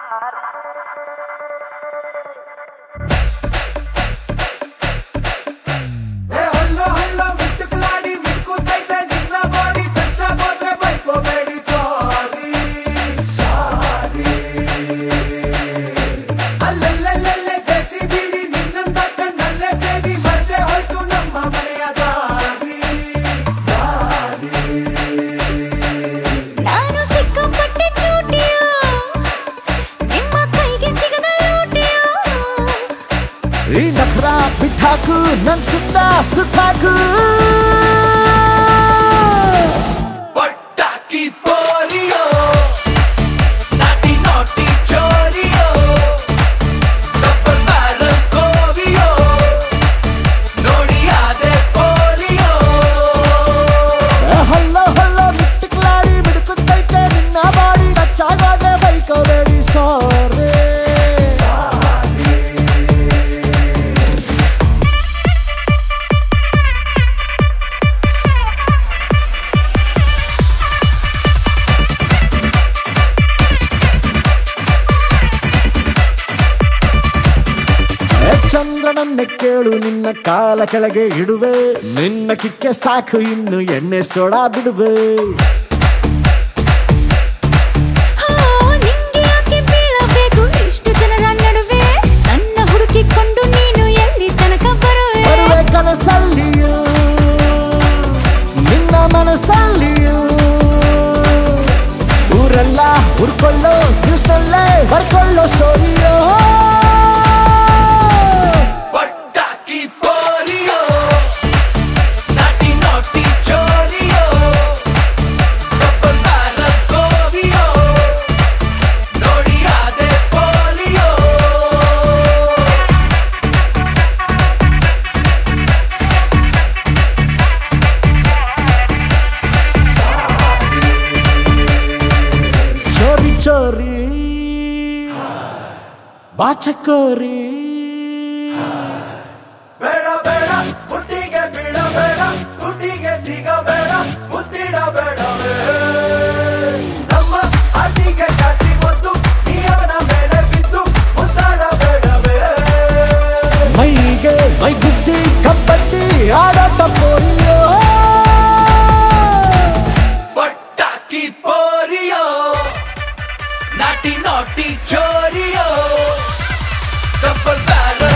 ಏ hello hello ಮಿಟ್ಟುಕಲಾಡಿ ಮಿಟ್ಕುತ್ತೈತೆ ನಿನ್ನ body ಬೆಚ್ಚಾಗೋದ್ರೆ ಬೈಕೋಬೇಡಿ ಸಾರಿ ಸಾರಿ ಅಲ್ಲಲ್ಲಲ್ಲೇ ದೇಸಿ ಬೀಡಿ ನಿನ್ನಂತ ಕಣ್ಣಲ್ಲೇ ಸೇರಿ ಮರ್ದೆ ಹೋಯ್ತು ನಮ್ಮ ಮನೆಯ ದಾರಿ ದಾರಿ ನಾನು ಸಿಕ್ಕಾಪಟ್ಟೆ ಚೂಟಿಯ ನಿಮ್ಮ ಕೈಗೆ ಸಿಗದ ಲೂಟಿಯ ಈ ನಖರ ಬಿಟ್ಟಾಕು ನಂಗ್ ಸುತ್ತ ಸುಟ್ಟಾಕು ಪಟಾಕಿ ಪೋಲಿಯೋ ನಾಟಿ ನಾಟಿ ಚೋರಿಯೋ ಡಬಲ್ ಬ್ಯಾರಲ್ ಕೋವಿಯೋ ನೋಡಿ ಅದೇ ಪೋಲಿಯೋ ಏ ಹಲ್ಲೋ ಹಲ್ಲೋ ಮಿಟ್ಟಿಕ್ಲಾಡಿ ಬಿಡುತ್ತೈತೆ ನಿನ್ನ ಬಾಡಿ ನಚ್ಚಾಗೋದ್ರೆ ಬೈಕೋಬೇಡಿ ಸಾರಿ ಏ ಚಂದ್ರನನ್ನೇ ಕೇಳು ನಿನ್ನ ಕಾಲ ಕೆಳಗೆ ಇಡುವೆ ನಿನ್ನ ಕಿಕ್ಕೆ ಸಾಕು ಇನ್ನು ಎಣ್ಣೆ ಸೋಡಾ ಬಿಡುವೆ ಹಾ, ನಿಂಗೆ ಯಾಕೆ ಬೀಳಬೇಕು ಇಷ್ಟು ಜನರ ನಡುವೆ ನನ್ನ ಹುಡುಕಿಕೊಂಡು ನೀನು ಎಲ್ಲಿ ತನಕ ಬರುವೆ ಬರುವೆ ಕನಸಲ್ಲಿಯೂ ನಿನ್ನ ಮನಸ್ಸಲ್ಲಿಯೂ ಊರೆಲ್ಲ ಹುರ್ಕೊಳ್ಳೋ ನ್ಯೂಸ್ನಲ್ಲೇ ಬರ್ಕೊಳ್ಳೋ ಸ್ಟೋರಿಯೋ ಪಟಾಕಿ ಪೋಲಿಯೋ ನಾಟಿ ನಾಟಿ ಚೋರಿಯೋ ಡಬಲ್ ಬ್ಯಾರಲ್ ಕೋವಿಯೋ ನೋಡಿ ಅದೇ ಪೋಲಿಯೋ ಚೋರಿ ಚೋರಿ ಬಾಚಕೋರಿ ಬೇಡ ಬೇಡ ಮುಟ್ಟಿಗೆ ಬೀಳಬೇಡ ತುಟಿಗೆ ಸಿಗಬೇಡ ಮುತ್ತಿಡಬೇಡವೇ ನಮ್ಮ ಅಟಿಗೆ ಜಾಸ್ತಿ ಒತ್ತು ನೀ ಅವನ ಮೇಲೆ ಬಿದ್ದು ಮುದ್ದಾಡಬೇಡವೇ ಮೈಗೆ ಮೈ ಬುದ್ಧಿ ಕಬ್ಬಡ್ಡಿ ಆಡಾಟ ಪೋಲಿಯೋ ಪಟಾಕಿ ಪೋರಿಯೋ ನಾಟಿ ನಾಟಿ ಚೋರಿಯೋ ಡಬಲ್ ಬ್ಯಾರಲ್